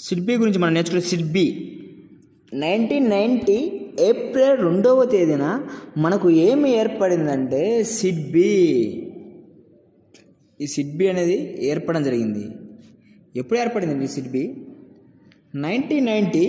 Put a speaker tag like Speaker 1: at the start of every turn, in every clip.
Speaker 1: సిడ్బీ గురించి మనం నేర్చుకునే సిడ్బీ నైన్టీన్ నైంటీ ఏప్రిల్ రెండవ తేదీన మనకు ఏమి ఏర్పడిందంటే సిడ్బీ ఈ సిడ్బీ అనేది ఏర్పడడం జరిగింది ఎప్పుడు ఏర్పడిందండి ఈ సిడ్బీ నైన్టీన్ నైంటీ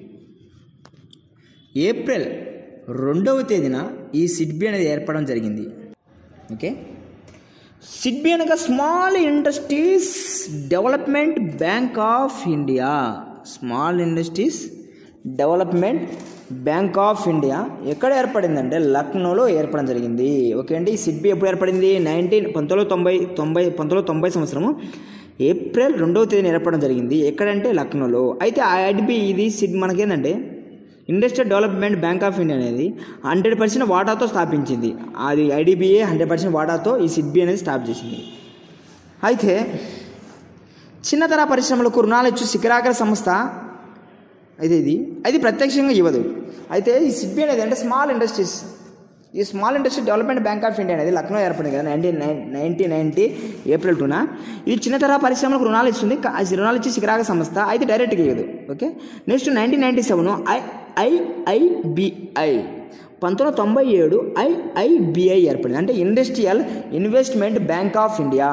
Speaker 1: ఏప్రిల్ రెండవ తేదీన ఈ సిడ్బీ అనేది ఏర్పడడం జరిగింది ఓకే సిడ్బీ అనగా small industries development bank of India small industries development bank of India ఎక్కడ ఏర్పడిందంటే లక్నోలో ఏర్పడడం జరిగింది ఓకే అండి ఈ సిడ్బీ ఎప్పుడు ఏర్పడింది నైన్టీన్ పంతొమ్మిది తొంభై తొంభై పంతొమ్మిది తొంభై సంవత్సరము ఏప్రిల్ రెండవ తేదీన ఏర్పడడం జరిగింది ఎక్కడంటే లక్నోలో అయితే ఆ ఐడిబి ఇది సిడ్ మనకేంటంటే industrial development bank of India అనేది హండ్రెడ్ పర్సెంట్ వాటాతో స్థాపించింది అది ఐడిబిఏ హండ్రెడ్ పర్సెంట్ వాటాతో ఈ సిడ్బి అనేది స్టాప్ చేసింది అయితే చిన్న తరహా పరిశ్రమలకు రుణాలు ఇచ్చు శిఖరాగ్ర సంస్థ అయితే ఇది అది ప్రత్యక్షంగా ఇవ్వదు అయితే ఈ సిడ్బి అనేది అంటే స్మాల్ ఇండస్ట్రీస్ ఈ small industry development bank of India అనేది లక్నో ఏర్పడింది కదా nineteen nine nineteen ninety April టూన ఇది చిన్న తరహా పరిశ్రమలకు రుణాలు ఇస్తుంది కా- అది రుణాలు ఇచ్చి శిఖరాగ సంస్థ అయితే డైరెక్ట్గా ఇవ్వదు okay next nineteen ninety seven I IIBI పంతొమ్మిది తొంభై ఏడు ఐఐబిఐ ఏర్పడింది అంటే industrial investment bank of India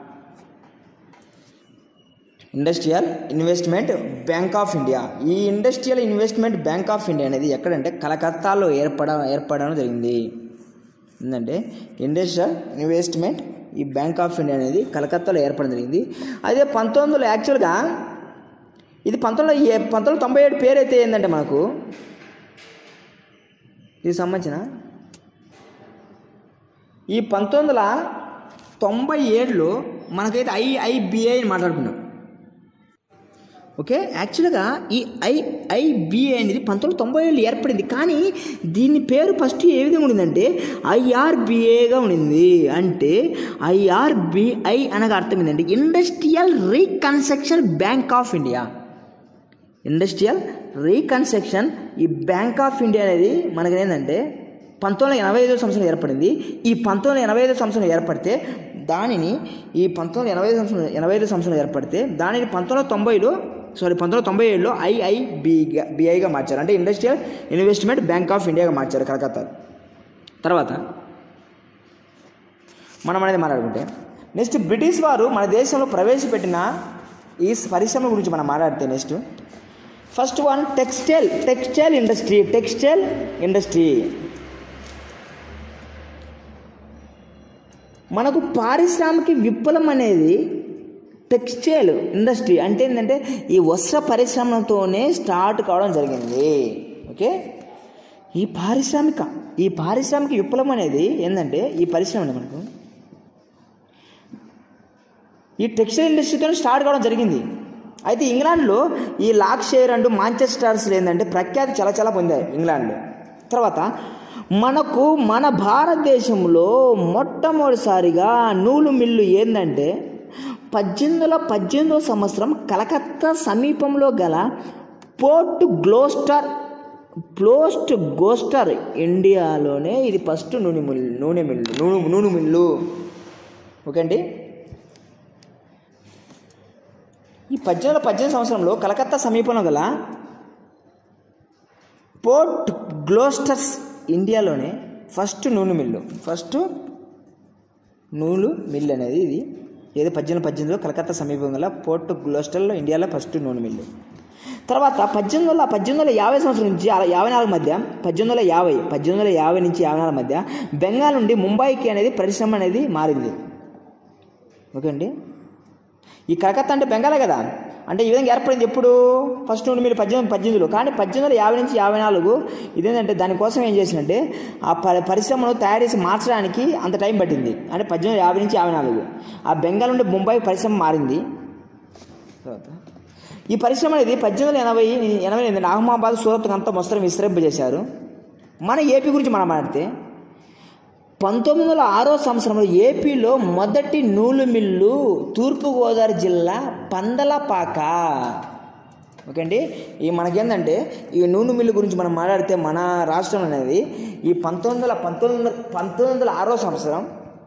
Speaker 1: industrial investment bank of India ఈ industrial investment bank of India అనేది ఎక్కడంటే కలకత్తాలో ఏర్పడ ఏర్పడడం జరిగింది ఏంటంటే ఇండస్ట్రియల్ ఇన్వెస్ట్మెంట్ ఈ బ్యాంక్ ఆఫ్ ఇండియా అనేది కలకత్తాలో ఏర్పడడం జరిగింది అదే పంతొమ్మిది వందల యాక్చువల్గా ఇది పంతొమ్మిది వందల ఏ- పంతొమ్మిది వందల తొంభై ఏడు పేరు అయితే ఏంటంటే మనకు ఇది సంబంధించిన ఈ పంతొమ్మిది వందల తొంభై ఏడులో మనకైతే ఐఐబిఐ అని మాట్లాడుకున్నాం ఓకే యాక్చువల్గా ఈ ఐఐబిఐ అనేది పంతొమ్మిది తొంభై ఏళ్ళు ఏర్పడింది కానీ దీని పేరు ఫస్ట్ ఏ విధంగా ఉండిందంటే ఐఆర్బిఏగా ఉండింది అంటే ఐఆర్బిఐ అనగా అర్థం ఏంటంటే industrial reconstruction bank of India industrial reconstruction ఈ బ్యాంక్ ఆఫ్ ఇండియా అనేది మనకి ఏంటంటే పంతొమ్మిది వందల ఎనభై ఐదో సంవత్సరం ఏర్పడింది ఈ పంతొమ్మిది వందల ఎనభై ఐదో సంవత్సరం ఏర్పడితే దానిని ఈ పంతొమ్మిది వందల ఎనభై ఐదు సంవత్సరం ఎనభై ఐదో సంవత్సరం ఏర్పడితే దానిని పంతొమ్మిది వందల తొంభైలో సారీ పంతొమ్మిది వందల తొంభై ఏడులో ఐఐబిగా బిఐగా మార్చారు అంటే ఇండస్ట్రియల్ ఇన్వెస్ట్మెంట్ బ్యాంక్ ఆఫ్ ఇండియాగా మార్చారు కలకత్తా తర్వాత మనం అనేది మాట్లాడుకుంటే నెక్స్ట్ బ్రిటిష్ వారు మన దేశంలో ప్రవేశపెట్టిన ఈ పరిశ్రమ గురించి మనం మాట్లాడితే next first one textile textile industry textile industry మనకు పారిశ్రామిక విప్లవం అనేది టెక్స్టైల్ ఇండస్ట్రీ అంటే ఏంటంటే ఈ వస్త్ర పరిశ్రమతోనే స్టార్ట్ కావడం జరిగింది ఓకే ఈ పారిశ్రామిక ఈ పారిశ్రామిక విప్లవం అనేది ఏంటంటే ఈ పరిశ్రమ అనేది మనకు ఈ టెక్స్టైల్ ఇండస్ట్రీతో స్టార్ట్ కావడం జరిగింది అయితే ఇంగ్లాండ్లో ఈ లాక్షేర్ అండ్ మాంచెస్టర్స్ ఏంటంటే ప్రఖ్యాతి చాలా చాలా పొందాయి ఇంగ్లాండ్లో తర్వాత మనకు మన భారతదేశంలో మొట్టమొదటిసారిగా నూలు మిల్లు ఏంటంటే పద్దెనిమిది వందల పద్దెనిమిదవ సంవత్సరం కలకత్తా సమీపంలో గల పోర్ట్ గ్లోస్టర్ పోస్ట్ గోస్టర్ ఇండియాలోనే ఇది ఫస్ట్ నూనె మిల్లు నూనె మిల్లు నూనె నూనె మిల్లు ఓకే అండి ఈ పద్దెనిమిది వందల పద్దెనిమిది సంవత్సరంలో కలకత్తా సమీపంలో గల పోర్ట్ గ్లోస్టర్స్ ఇండియాలోనే ఫస్ట్ నూనె మిల్లు ఫస్ట్ నూలు మిల్ అనేది ఇది ఏదో పద్దెనిమిది పద్దెనిమిదిలో కలకత్తా సమీపం గల పోర్ట్ గ్లోస్టర్లో ఇండియాలో ఫస్ట్ నూనె మిల్లు తర్వాత పద్దెనిమిది వందల పద్దెనిమిది వందల యాభై సంవత్సరం నుంచి అలా యాభై నాలుగు మధ్య పద్దెనిమిది వందల యాభై పద్దెనిమిది వందల యాభై నుంచి యాభై నాలుగు మధ్య బెంగాల్ నుండి ముంబైకి అనేది పరిశ్రమ అనేది మారింది ఓకే అండి ఈ కలకత్తా అంటే బెంగాలే కదా అంటే ఈ విధంగా ఏర్పడింది ఎప్పుడు ఫస్ట్ నుండి మీరు పద్దెనిమిది పద్దెనిమిదిలో కానీ పద్దెనిమిది వందల యాభై నుంచి యాభై నాలుగు ఇదేంటంటే దానికోసం ఏం చేసిందంటే ఆ ప పరిశ్రమను తయారు చేసి మార్చడానికి అంత టైం పట్టింది అంటే పద్దెనిమిది వందల యాభై నుంచి యాభై నాలుగు ఆ బెంగాల్ నుండి ముంబై పరిశ్రమ మారింది తర్వాత ఈ పరిశ్రమ అనేది పద్దెనిమిది వందల ఎనభై ఎనభై ఎనిమిది అహ్మాబాద్ సూరత్ అంతా మొత్తం విస్తరింపజేశారు మన ఏపీ గురించి మనం మాట్లాడితే పంతొమ్మిది వందల ఆరో సంవత్సరంలో ఏపీలో మొదటి నూలు మిల్లు తూర్పుగోదావరి జిల్లా పందలపాక ఓకే అండి ఈ మనకేంటంటే ఈ నూనె మిల్లు గురించి మనం మాట్లాడితే మన రాష్ట్రం అనేది ఈ పంతొమ్మిది వందల పంతొమ్మిది వందల పంతొమ్మిది వందల ఆరో సంవత్సరం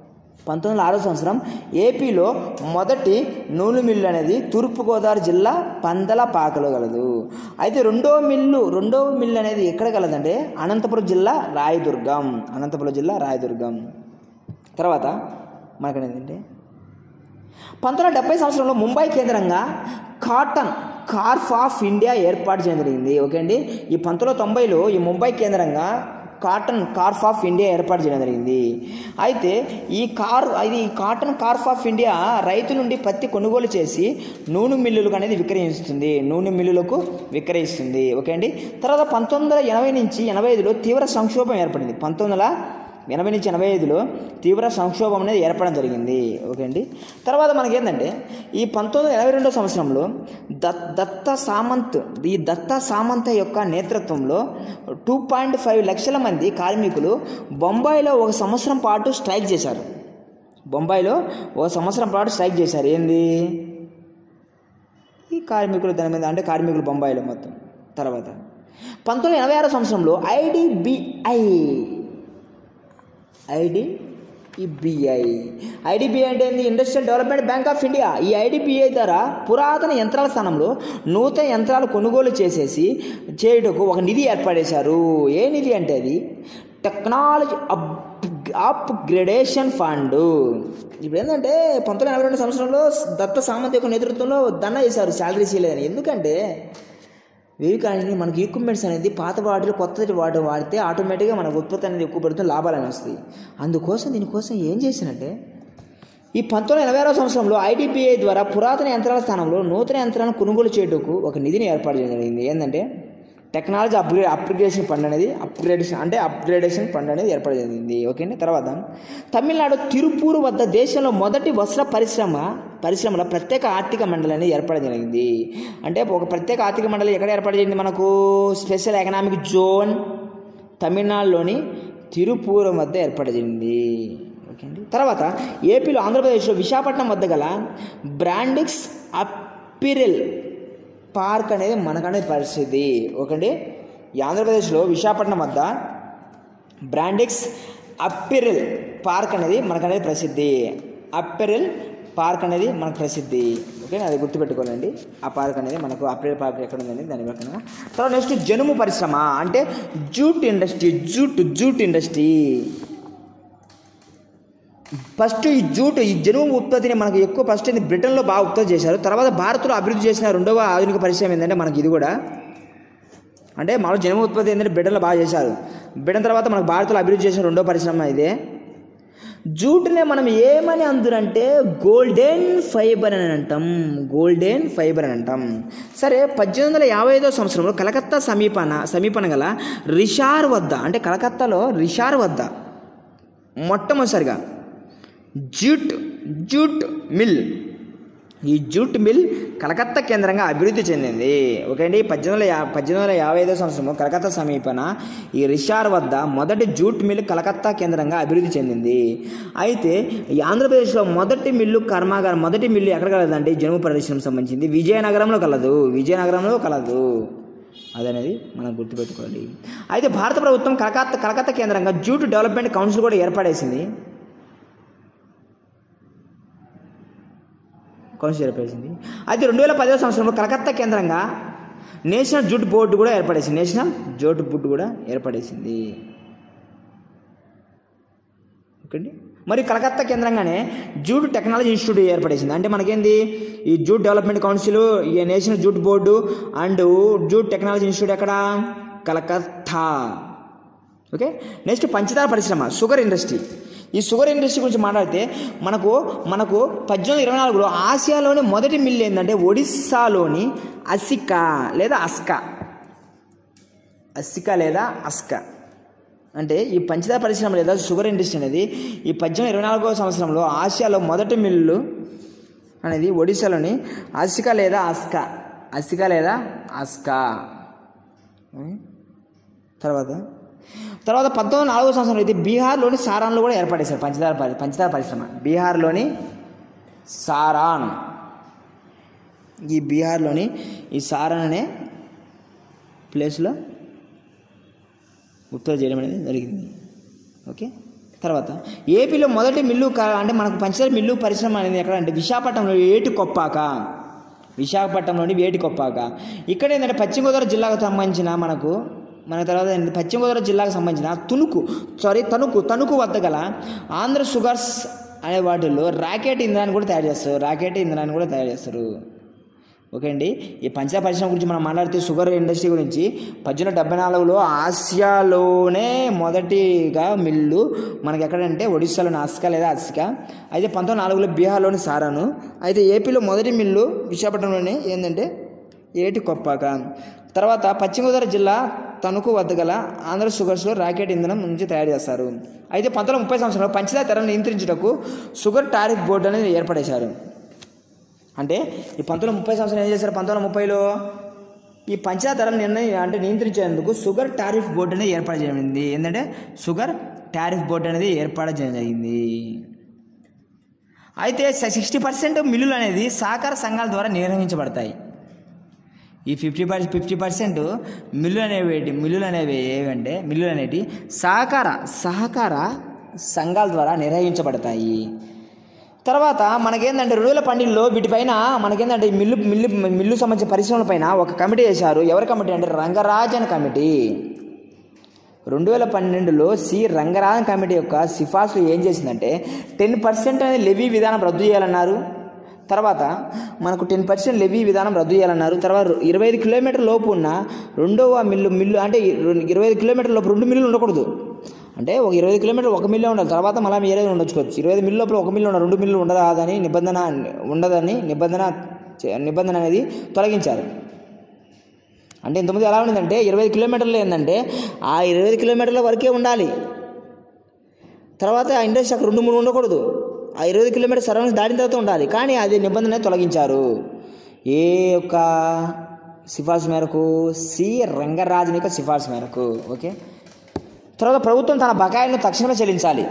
Speaker 1: పంతొమ్మిది వందల ఆరో సంవత్సరం ఏపీలో మొదటి నూనె మిల్లు అనేది తూర్పుగోదావరి జిల్లా పందలపాకలో గలదు అయితే రెండో మిల్లు రెండో మిల్లు అనేది ఎక్కడ గలదంటే అనంతపురం జిల్లా రాయదుర్గం అనంతపురం జిల్లా రాయదుర్గం తర్వాత మనకు ఏంటంటే పంతొమ్మిది వందల డెబ్బై సంవత్సరంలో ముంబై కేంద్రంగా కాటన్ కార్ఫ్ ఆఫ్ ఇండియా ఏర్పాటు చేయడం జరిగింది ఓకే అండి ఈ పంతొమ్మిది వందల తొంభైలో ఈ ముంబై కేంద్రంగా కాటన్ కార్ఫ్ ఆఫ్ ఇండియా ఏర్పాటు చేయడం జరిగింది అయితే ఈ కార్ ఇది కాటన్ కార్ఫ్ ఆఫ్ ఇండియా రైతు నుండి పత్తి కొనుగోలు చేసి నూనె మిల్లులకు అనేది విక్రయిస్తుంది నూనె మిల్లులకు విక్రయిస్తుంది ఓకే అండి తర్వాత పంతొమ్మిది వందల ఎనభై నుంచి ఎనభై ఐదులో తీవ్ర సంక్షోభం ఏర్పడింది పంతొమ్మిది వందల ఎనభై నుంచి ఎనభై ఐదులో తీవ్ర సంక్షోభం అనేది ఏర్పడడం జరిగింది ఓకే అండి తర్వాత మనకేంటంటే ఈ పంతొమ్మిది వందల ఎనభై రెండో సంవత్సరంలో దత్ దత్త సామంత్ ఈ దత్త సామంత యొక్క నేతృత్వంలో టూ పాయింట్ ఫైవ్ లక్షల మంది కార్మికులు బొంబాయిలో ఒక సంవత్సరం పాటు స్ట్రైక్ చేశారు బొంబాయిలో ఒక సంవత్సరం పాటు స్ట్రైక్ చేశారు ఏంది ఈ కార్మికులు దాని మీద అంటే కార్మికులు బొంబాయిలో మొత్తం తర్వాత పంతొమ్మిది వందల ఎనభై ఆరో సంవత్సరంలో ఐడిబిఐ ఐడిబిఐ ఐడిబిఐ అంటే ఏంది industrial development bank of India ఈ ఐడిబిఐ ద్వారా పురాతన యంత్రాల స్థానంలో నూతన యంత్రాలు కొనుగోలు చేసేసి చేయుటకు ఒక నిధి ఏర్పడేశారు ఏ నిధి అంటే అది టెక్నాలజీ అప్ అప్గ్రేడేషన్ ఫండ్ ఇప్పుడు ఏంటంటే పంతొమ్మిది ఎనభై రెండు సంవత్సరంలో దత్త సామంత్ యొక్క నేతృత్వంలో దండ చేశారు శాలరీస్ ఇవ్వలేదని ఎందుకంటే వేవి కానీ మనకి ఈక్విప్మెంట్స్ అనేది పాత వాటిలో కొత్త వాటి వాడితే ఆటోమేటిక్గా మనకు ఉత్పత్తి అనేది ఎక్కువ పెడుతుంది లాభాలు అనేవి వస్తాయి అందుకోసం దీనికోసం ఏం చేసినట్టే ఈ పంతొమ్మిది ఎనభై ఆరో సంవత్సరంలో ఐడిపిఐ ద్వారా పురాతన యంత్రాల స్థానంలో నూతన యంత్రాలను కొనుగోలు చేయటకు ఒక నిధిని ఏర్పాటు చేయడం జరిగింది ఏంటంటే టెక్నాలజీ అప్గ్రేడ్ అప్గ్రేడేషన్ ఫండ్ అనేది అప్గ్రేడేషన్ అంటే అప్గ్రేడేషన్ ఫండ్ అనేది ఏర్పాటు జరిగింది ఓకే అండి తర్వాత తమిళనాడు తిరుపూరు వద్ద దేశంలో మొదటి వస్త్ర పరిశ్రమ పరిశ్రమలో ప్రత్యేక ఆర్థిక మండలి అనేది ఏర్పడడం జరిగింది అంటే ఒక ప్రత్యేక ఆర్థిక మండలి ఎక్కడ ఏర్పాటు చేసింది మనకు స్పెషల్ ఎకనామిక్ జోన్ తమిళనాడులోని తిరుపూరం వద్ద ఏర్పాటు జరిగింది ఓకే అండి తర్వాత ఏపీలో ఆంధ్రప్రదేశ్లో విశాఖపట్నం వద్ద గల బ్రాండిక్స్ అప్పిరెల్ పార్క్ అనేది మనకనేది పరిస్థితి ఓకండి ఈ ఆంధ్రప్రదేశ్లో విశాఖపట్నం వద్ద బ్రాండిక్స్ అప్పిరెల్ పార్క్ అనేది మనకనేది ప్రసిద్ధి అప్పెరెల్ పార్క్ అనేది మనకు ప్రసిద్ధి ఓకే అది గుర్తుపెట్టుకోవాలండి ఆ పార్క్ అనేది మనకు అప్రెల్ పార్క్ ఎక్కడ ఉందండి దాని పక్కన తర్వాత నెక్స్ట్ జనుము పరిశ్రమ అంటే jute industry jute jute industry first ఈ జూట్ ఈ జనుము ఉత్పత్తిని మనకు ఎక్కువ ఫస్ట్ ఇది బ్రిటన్లో బాగా ఉత్పత్తి చేశారు తర్వాత భారత్లో అభివృద్ధి చేసిన రెండవ ఆధునిక పరిశ్రమ ఏంటంటే మనకి ఇది కూడా అంటే మామూలు జనుము ఉత్పత్తి ఏంటంటే బ్రిటన్లో బాగా చేశారు బ్రిటన్ తర్వాత మనకు భారత్లో అభివృద్ధి చేసిన రెండో పరిశ్రమ ఇదే జూట్నే మనం ఏమని అందురంటే గోల్డెన్ ఫైబర్ అని అంటాం గోల్డెన్ ఫైబర్ అని అంటాం సరే పద్దెనిమిది వందల యాభై ఐదో సంవత్సరంలో కలకత్తా సమీపన సమీపన గల రిషార్ వద్ద అంటే కలకత్తాలో రిషార్ వద్ద మొట్టమొదటిసారిగా జూట్ జూట్ మిల్ ఈ జూట్ మిల్ కలకత్తా కేంద్రంగా అభివృద్ధి చెందింది ఓకే అండి పద్దెనిమిది వందల యా పద్దెనిమిది వందల యాభై ఐదో సంవత్సరంలో కలకత్తా సమీపన ఈ రిషార్ వద్ద మొదటి జూట్ మిల్ కలకత్తా కేంద్రంగా అభివృద్ధి చెందింది అయితే ఈ ఆంధ్రప్రదేశ్లో మొదటి మిల్లు కర్మాగారం మొదటి మిల్లు ఎక్కడ కలదంటే జనుము ప్రదేశం సంబంధించింది విజయనగరంలో కలదు విజయనగరంలో కలదు అదనేది మనం గుర్తుపెట్టుకోవాలి అయితే భారత ప్రభుత్వం కలకత్తా కలకత్తా కేంద్రంగా జూట్ డెవలప్మెంట్ కౌన్సిల్ కూడా ఏర్పడేసింది కౌన్సిల్ ఏర్పడేసింది అయితే రెండు వేల పదో సంవత్సరంలో కలకత్తా కేంద్రంగా నేషనల్ జూట్ బోర్డు కూడా ఏర్పడేసింది నేషనల్ జూట్ బోర్డు కూడా ఏర్పడేసింది ఓకే అండి మరి కలకత్తా కేంద్రంగానే జూట్ టెక్నాలజీ ఇన్స్టిట్యూట్ ఏర్పడేసింది అంటే మనకేంది ఈ జూట్ డెవలప్మెంట్ కౌన్సిల్ ఈ national jute board and jute technology institute ఎక్కడ కలకత్తా ఓకే నెక్స్ట్ పంచదార పరిశ్రమ షుగర్ ఇండస్ట్రీ ఈ షుగర్ ఇండస్ట్రీ గురించి మాట్లాడితే మనకు మనకు పద్దెనిమిది ఇరవై నాలుగులో ఆసియాలోని మొదటి మిల్ ఏంటంటే ఒడిస్సాలోని అసికా లేదా అస్కా అసికా లేదా అస్కా అంటే ఈ పంచదార పరిశ్రమ లేదా షుగర్ ఇండస్ట్రీ అనేది ఈ పద్దెనిమిది ఇరవై నాలుగో సంవత్సరంలో ఆసియాలో మొదటి మిల్లు అనేది ఒడిశాలోని అసికా లేదా అస్కా అసికా లేదా అస్కా ఉం? తర్వాత తర్వాత పంతొమ్మిది నాలుగో సంవత్సరంలో అయితే బీహార్లోని సారాన్లో కూడా ఏర్పడేశారు పంచదార పరి- పంచదార పరిశ్రమ బీహార్లోని సారాన్ ఈ బీహార్లోని ఈ సారాన్ అనే ప్లేస్లో ఉత్పత్తి చేయడం అనేది జరిగింది ఓకే తర్వాత ఏపీలో మొదటి మిల్లు క- అంటే మనకు పంచదార మిల్లు పరిశ్రమ అనేది ఎక్కడ అంటే విశాఖపట్నంలో ఏటి కొప్పాక విశాఖపట్నంలోని వేటి కొప్పాక ఇక్కడ ఏంటంటే పశ్చిమ గోదావరి జిల్లాకు సంబంధించిన మనకు మన తర్వాత ఏంటి పశ్చిమ గోదావరి జిల్లాకు సంబంధించిన తునుకు సారీ తణుకు తణుకు వద్ద గల ఆంధ్ర షుగర్స్ అనే వాటిల్లో రాకెట్ ఇంధనాన్ని కూడా తయారు చేస్తారు రాకెట్ ఇంధనాన్ని కూడా తయారు చేస్తారు ఓకే అండి ఈ పంచదార పరిశ్రమ గురించి మనం మాట్లాడితే షుగర్ ఇండస్ట్రీ గురించి పద్దెనిమిది డెబ్బై నాలుగులో ఆసియాలోనే మొదటిగా మిల్లు మనకి ఎక్కడంటే ఒడిశాలోని ఆస్కా లేదా ఆస్కా అయితే పంతొమ్మిది నాలుగులో బీహార్లోని సారాను అయితే ఏపీలో మొదటి మిల్లు విశాఖపట్నంలోనే ఏంటంటే ఏటి కొప్పాక తర్వాత పశ్చిమ గోదావరి జిల్లా తణుకు వద్ద గల ఆంధ్ర షుగర్స్లో రాకెట్ ఇంధనం నుంచి తయారు చేస్తారు అయితే పంతొమ్మిది ముప్పై సంవత్సరంలో పంచదార ధరను నియంత్రించుటకు షుగర్ టారిఫ్ బోర్డు అనేది ఏర్పడేశారు అంటే ఈ పంతొమ్మిది ముప్పై సంవత్సరం ఏం చేశారు పంతొమ్మిది ముప్పైలో ఈ పంచదార ధరలు నిర్ణయం అంటే నియంత్రించేందుకు షుగర్ టారిఫ్ బోర్డు అనేది ఏర్పాటు చేయబడింది ఏంటంటే షుగర్ టారిఫ్ బోర్డు అనేది ఏర్పాటు చేయడం జరిగింది అయితే సిక్స్టీ పర్సెంట్ మిల్లులు అనేది సహకార సంఘాల ద్వారా నిర్వహించబడతాయి ఈ ఫిఫ్టీ పర్సెంట్ ఫిఫ్టీ పర్సెంట్ మిల్లులు అనేవి ఏంటి? మిల్లులు అనేవి ఏవంటే మిల్లులు అనేవి సహకార సహకార సంఘాల ద్వారా నిర్వహించబడతాయి తర్వాత మనకేందంటే రెండు వేల పన్నెండులో వీటిపైన మనకేందంటే ఈ మిల్లు మిల్లు మిల్లు సంబంధించిన పరిశ్రమల పైన ఒక కమిటీ వేశారు ఎవరి కమిటీ అంటే రంగరాజన్ కమిటీ రెండు వేల పన్నెండులో సి రంగరాజన్ కమిటీ యొక్క సిఫార్సులు ఏం చేసిందంటే టెన్ పర్సెంట్ అనేది లెవీ విధానం రద్దు చేయాలన్నారు తర్వాత మనకు టెన్ పర్సెంట్ లెవీ విధానం రద్దు చేయాలన్నారు తర్వాత ఇరవై ఐదు కిలోమీటర్ లోపు ఉన్న రెండవ మిల్లు మిల్లు అంటే ఇరవై ఐదు కిలోమీటర్ లోపు రెండు మిల్లులు ఉండకూడదు అంటే ఒక ఇరవై ఐదు కిలోమీటర్ ఒక మిల్లే ఉండాలి తర్వాత మళ్ళీ వేరే ఉండొచ్చుకోవచ్చు ఇరవై ఐదు మిల్లు లోపల ఒక మిల్లు ఉండాలి రెండు మిల్లు ఉండరాదని నిబంధన ఉండదని నిబంధన చే- నిబంధన అనేది తొలగించారు అంటే ఇంతకుముందు ఎలా ఉండదంటే ఇరవై ఐదు కిలోమీటర్లు ఏంటంటే ఆ ఇరవై ఐదు కిలోమీటర్ల వరకే ఉండాలి తర్వాత ఆ ఇండస్ట్రీ అక్కడ రెండు మూడు ఉండకూడదు ఆ ఇరవై ఐదు కిలోమీటర్ సరౌండింగ్స్ దాటిన తర్వాత ఉండాలి కానీ అది నిబంధన తొలగించారు ఏ యొక్క సిఫార్సు మేరకు సి రంగరాజన్ యొక్క సిఫార్సు మేరకు ఓకే తర్వాత ప్రభుత్వం తన బకాయిలను తక్షణమే చెల్లించాలి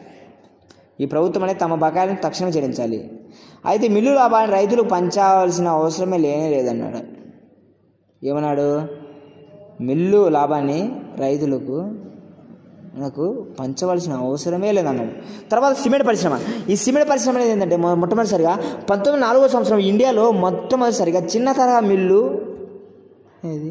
Speaker 1: ఈ ప్రభుత్వం అనేది తమ బకాయిలను తక్షణమే చెల్లించాలి అయితే మిల్లు లాభాన్ని రైతులు పంచాల్సిన అవసరమే లేనే లేదన్నాడు ఏమన్నాడు మిల్లు లాభాన్ని రైతులకు మనకు పంచవలసిన అవసరమే లేదన్నాడు తర్వాత సిమెంట్ పరిశ్రమ ఈ సిమెంట్ పరిశ్రమ అనేది ఏంటంటే మొ- మొట్టమొదటిసారిగా పంతొమ్మిది నాలుగో సంవత్సరం ఇండియాలో మొట్టమొదటిసారిగా చిన్న తరహా మిల్లు ఏది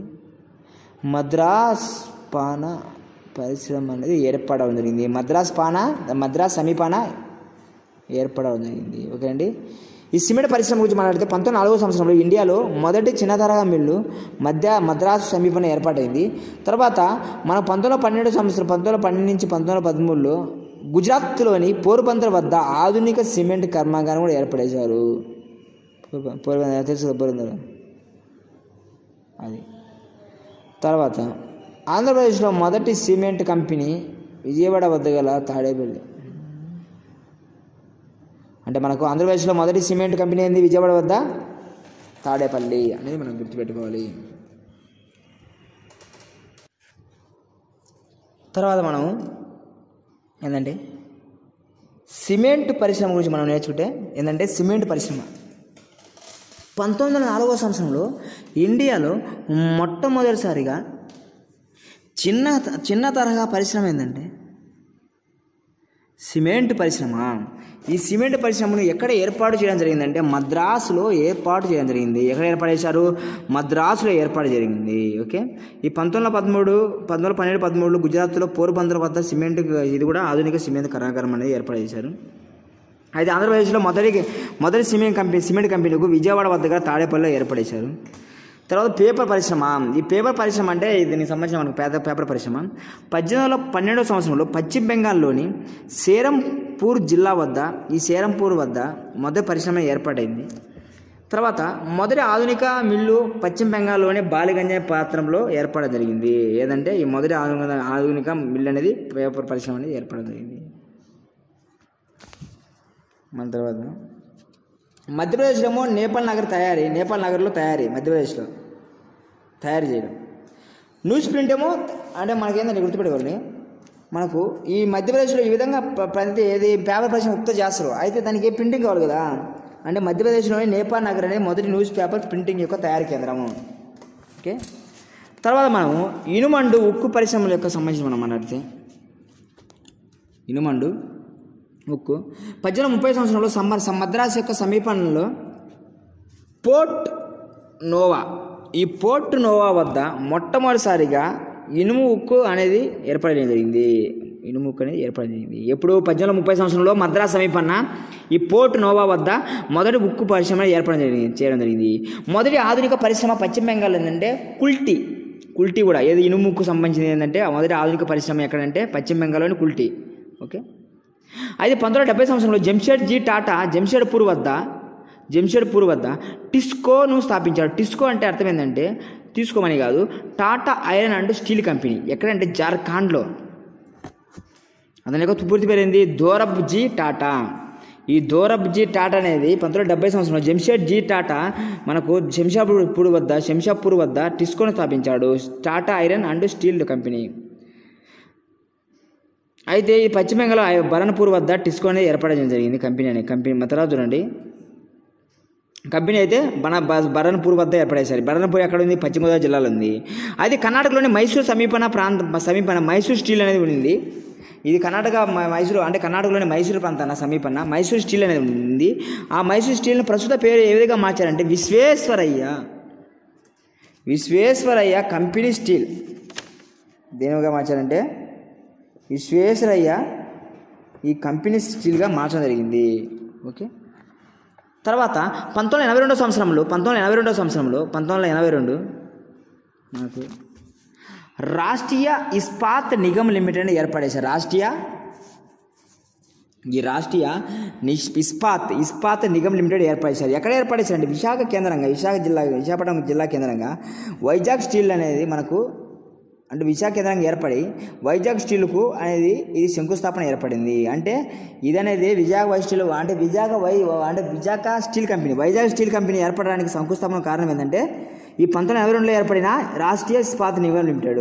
Speaker 1: మద్రాస్ పాన పరిశ్రమ అనేది ఏర్పడడం జరిగింది మద్రాస్ పాన మద్రాస్ సమీపాన ఏర్పడడం జరిగింది ఓకే అండి ఈ సిమెంట్ పరిశ్రమ గురించి మాట్లాడితే పంతొమ్మిది నాలుగో సంవత్సరంలో ఇండియాలో మొదటి చిన్న తరహా మిల్లు మధ్య మద్రాసు సమీపంలో ఏర్పాటైంది తర్వాత మన పంతొమ్మిది పన్నెండు సంవత్సరం పంతొమ్మిది పన్నెండు నుంచి పంతొమ్మిది పదమూడులో గుజరాత్లోని పోరుబందర్ వద్ద ఆధునిక సిమెంట్ కర్మాగారం కూడా ఏర్పడేశారు పోరుబ- పోరుబందర్ తెలుసు కదా పోరుబందర్ అది తర్వాత ఆంధ్రప్రదేశ్లో మొదటి సిమెంట్ కంపెనీ విజయవాడ వద్ద గల తాడేపల్లి అంటే మనకు ఆంధ్రప్రదేశ్లో మొదటి సిమెంట్ కంపెనీ ఏంది విజయవాడ వద్ద తాడేపల్లి అనేది మనం గుర్తుపెట్టుకోవాలి తర్వాత మనం ఏంటంటే సిమెంట్ పరిశ్రమ గురించి మనం నేర్చుకుంటే ఏంటంటే సిమెంట్ పరిశ్రమ పంతొమ్మిది వందల నాలుగో సంవత్సరంలో ఇండియాలో మొట్టమొదటిసారిగా చిన్న చిన్న తరహా పరిశ్రమ ఏంటంటే సిమెంట్ పరిశ్రమ ఈ సిమెంట్ పరిశ్రమను ఎక్కడ ఏర్పాటు చేయడం జరిగిందంటే మద్రాసులో ఏర్పాటు చేయడం జరిగింది ఎక్కడ ఏర్పాటు చేశారు మద్రాసులో ఏర్పాటు జరిగింది ఓకే ఈ పంతొమ్మిది వందల పదమూడు పంతొమ్మిది వందల పన్నెండు పదమూడులో గుజరాత్లో పోరుబందర్ వద్ద సిమెంట్ ఇది కూడా ఆధునిక సిమెంట్ కర్మాగారం అనేది ఏర్పాటు చేశారు అయితే ఆంధ్రప్రదేశ్లో మొదటి మొదటి సిమెంట్ కంపెనీ సిమెంట్ కంపెనీకు విజయవాడ వద్ద గల తాడేపల్లిలో ఏర్పడేశారు తర్వాత పేపర్ పరిశ్రమ ఈ పేపర్ పరిశ్రమ అంటే దీనికి సంబంధించిన మనకు పేద పేపర్ పరిశ్రమ పద్దెనిమిది వందల పన్నెండవ సంవత్సరంలో పశ్చిమ బెంగాల్లోని సేరంపూర్ జిల్లా వద్ద ఈ సేరంపూర్ వద్ద మొదటి పరిశ్రమ ఏర్పాటైంది తర్వాత మొదటి ఆధునిక మిల్లు పశ్చిమ బెంగాల్లోని బాలిగంజ పాత్రంలో ఏర్పడడం జరిగింది ఏదంటే ఈ మొదటి ఆధునిక ఆధునిక మిల్లు అనేది పేపర్ పరిశ్రమ అనేది ఏర్పడడం జరిగింది మన తర్వాత మధ్యప్రదేశ్లో ఏమో నేపాల్ నగర్ తయారీ నేపాల్ నగర్లో తయారీ మధ్యప్రదేశ్లో తయారు చేయడం న్యూస్ ప్రింట్ ఏమో అంటే మనకేందంటే గుర్తుపెట్టుకోవాలి మనకు ఈ మధ్యప్రదేశ్లో ఈ విధంగా ప్ర- ప్రతి ఏది పేపర్ పరిశ్రమ ఉత్పత్తి చేస్తారు అయితే దానికి ప్రింటింగ్ కావాలి కదా అంటే మధ్యప్రదేశ్లోని నేపాల్ నగర్ అనేది మొదటి న్యూస్ పేపర్ ప్రింటింగ్ యొక్క తయారీ కేంద్రము ఓకే తర్వాత మనము ఇనుమండు ఉక్కు పరిశ్రమల యొక్క సంబంధించి మనం మాట్లాడితే ఇనుమండు ఉక్కు పద్దెనిమిది ముప్పై సంవత్సరంలో సమ్మ సమ్- మద్రాసు యొక్క సమీపంలో పోర్ట్ నోవా ఈ పోర్ట్ నోవా వద్ద మొట్టమొదటిసారిగా ఇనుము ఉక్కు అనేది ఏర్పడడం జరిగింది ఇనుము ఉక్కు అనేది ఏర్పడడం జరిగింది ఎప్పుడు పద్దెనిమిది ముప్పై సంవత్సరంలో మద్రాసు సమీపన్న ఈ పోర్ట్ నోవా వద్ద మొదటి ఉక్కు పరిశ్రమ ఏర్పడడం జరిగింది చేయడం జరిగింది మొదటి ఆధునిక పరిశ్రమ పశ్చిమ బెంగాల్ ఏంటంటే కుల్టీ కుల్టీ కూడా ఏది ఇనుము ఉక్కు సంబంధించింది ఏంటంటే ఆ మొదటి ఆధునిక పరిశ్రమ ఎక్కడంటే పశ్చిమ బెంగాల్లోని కుల్టీ ఓకే అయితే పంతొమ్మిది వందల డెబ్బై సంవత్సరంలో జంషెడ్జీ టాటా జంషెడ్పూర్ వద్ద జంషెడ్పూర్ వద్ద టిస్కోను స్థాపించాడు టిస్కో అంటే అర్థం ఏంటంటే తీసుకోమని కాదు Tata iron and steel company ఎక్కడంటే జార్ఖండ్లో అతని యొక్క పూర్తి పేరు ఏంది దోరబ్జీ టాటా ఈ దోరబ్జీ టాటా అనేది పంతొమ్మిది వందల డెబ్బై సంవత్సరంలో జంషెడ్జీ టాటా మనకు శంషాపూర్ వద్ద శంషాపూర్ వద్ద టిస్కోను స్థాపించాడు Tata iron and steel company అయితే ఈ పశ్చిమ బెంగాల్ బరణపూర్ వద్ద టిస్కో అనేది ఏర్పడడం జరిగింది కంపెనీ అనేది కంపెనీ మా తర్వాత చూడండి కంపెనీ అయితే బన బ- బరణపూర్ వద్ద ఏర్పడేశారు బరణపూర్ ఎక్కడ ఉంది పశ్చిమ గోదావరి జిల్లాలో ఉంది అది కర్ణాటకలోని మైసూర్ సమీపన ప్రాంత సమీపన మైసూర్ స్టీల్ అనేది ఉంది ఇది కర్ణాటక మ- మైసూరు అంటే కర్ణాటకలోని మైసూరు ప్రాంతాన సమీపన మైసూర్ స్టీల్ అనేది ఉంది ఆ మైసూర్ స్టీల్ని ప్రస్తుత పేరు ఏ విధంగా మార్చారంటే విశ్వేశ్వరయ్య విశ్వేశ్వరయ్య కంపెనీ స్టీల్ దేనిగా మార్చారంటే విశ్వేశ్వరయ్య ఈ కంపెనీ స్టీల్గా మార్చడం జరిగింది ఓకే తర్వాత పంతొమ్మిది వందల ఎనభై రెండో సంవత్సరంలో పంతొమ్మిది వందల ఎనభై రెండో సంవత్సరంలో పంతొమ్మిది వందల ఎనభై రెండు మనకు రాష్ట్రీయ ఇస్పాత్ నిగమ్ లిమిటెడ్ ఏర్పడేశారు రాష్ట్రీయ ఈ రాష్ట్రీయ నిష్ ఇస్పాత్ ఇస్పాత్ నిగమ్ లిమిటెడ్ ఏర్పడేశారు ఎక్కడ ఏర్పడేశారంటే విశాఖ కేంద్రంగా విశాఖ జిల్లా విశాఖపట్నం జిల్లా కేంద్రంగా వైజాగ్ స్టీల్ అనేది మనకు అంటే విశాఖ కేంద్రంగా ఏర్పడి వైజాగ్ స్టీల్కు అనేది ఇది శంకుస్థాపన ఏర్పడింది అంటే ఇది అనేది విశాఖ వై స్టీల్ అంటే విశాఖ వై అంటే Visakha steel company Vizag steel company ఏర్పడడానికి శంకుస్థాపన కారణం ఏంటంటే ఈ పంతొమ్మిది ఎనభై రెండులో ఏర్పడిన రాష్ట్రీయ ఇస్పాత్ నిగమ్ లిమిటెడ్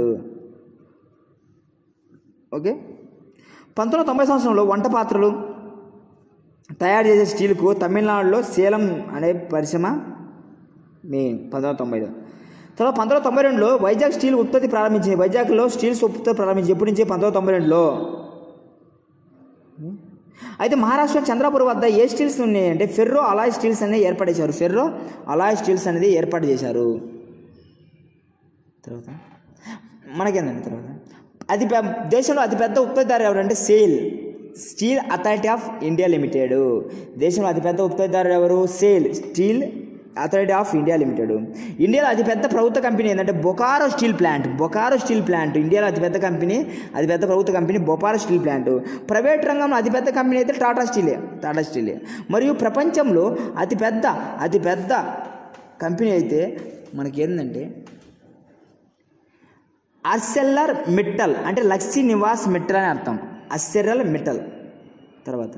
Speaker 1: ఓకే పంతొమ్మిది వందల తొంభై సంవత్సరంలో వంట పాత్రలు తయారు చేసే స్టీల్కు తమిళనాడులో సేలం అనే పరిశ్రమ మెయిన్ పంతొమ్మిది వందల తొంభైలో తర్వాత పంతొమ్మిది వందల తొంభై రెండులో వైజాగ్ స్టీల్ ఉత్పత్తి ప్రారంభించింది వైజాగ్లో స్టీల్స్ ఉత్పత్తి ప్రారంభించింది ఎప్పటి నుంచి పంతొమ్మిది వందల తొంభై రెండులో అయితే మహారాష్ట్ర చంద్రపూర్ వద్ద ఏ స్టీల్స్ ఉన్నాయి అంటే ఫెర్రో అలాయ్ స్టీల్స్ అనేది ఏర్పడేశారు ఫెర్రో అలాయ్ స్టీల్స్ అనేది ఏర్పాటు చేశారు తర్వాత మనకేందండి తర్వాత అది పె- దేశంలో అతిపెద్ద ఉత్పత్తిదారు ఎవరంటే SAIL steel authority of India limited దేశంలో అతిపెద్ద ఉత్పత్తిదారు ఎవరు SAIL steel authority of India limited ఇండియాలో అతిపెద్ద ప్రభుత్వ కంపెనీ ఏంటంటే Bokaro steel plant Bokaro steel plant ఇండియాలో అతిపెద్ద కంపెనీ అతిపెద్ద ప్రభుత్వ కంపెనీ బొపారో స్టీల్ ప్లాంట్ ప్రైవేట్ రంగంలో అతిపెద్ద కంపెనీ అయితే టాటా స్టీలే టాటా స్టీలే మరియు ప్రపంచంలో అతిపెద్ద అతిపెద్ద కంపెనీ అయితే మనకి ఏంటంటే అర్సెల్లర్ మిట్టల్ అంటే లక్ష్మీ నివాస్ మిట్టల్ అని అర్థం అర్సెల్లర్ మిట్టల్ తర్వాత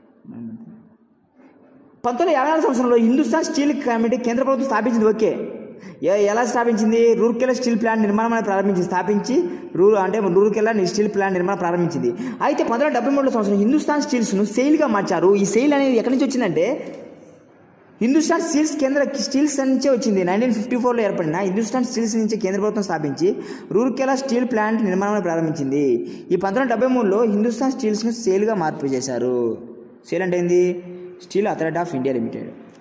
Speaker 1: పంతొమ్మిది యాభై నాలుగు సంవత్సరంలో హిందుస్థాన్ స్టీల్ కమిటీ కేంద్ర ప్రభుత్వం స్థాపించింది ఓకే ఎ- ఎలా స్థాపించింది రూర్కెలా స్టీల్ ప్లాంట్ నిర్మాణం అనేది ప్రారంభించి స్థాపించి రూ అంటే రూర్కెలా స్టీల్ ప్లాంట్ నిర్మాణం ప్రారంభించింది అయితే పంతొమ్మిది వందల డెబ్బై మూడులో సంవత్సరం హిందుస్థాన్ స్టీల్స్ను సెయిల్గా మార్చారు ఈ సెయిల్ అనేది ఎక్కడి నుంచి వచ్చిందంటే హిందుస్థాన్ స్టీల్స్ కేంద్ర స్టీల్స్ నుంచే వచ్చింది నైన్టీన్ ఫిఫ్టీ ఫోర్లో ఏర్పడిన హిందుస్థాన్ స్టీల్స్ నుంచి కేంద్ర ప్రభుత్వం స్థాపించి రూర్కెలా స్టీల్ ప్లాంట్ నిర్మాణం ప్రారంభించింది ఈ పంతొమ్మిది వందల డెబ్బై మూడులో హిందుస్థాన్ స్టీల్స్ను సేల్గా మార్పు చేశారు సేల్ అంటే ఏంది steel authority of India limited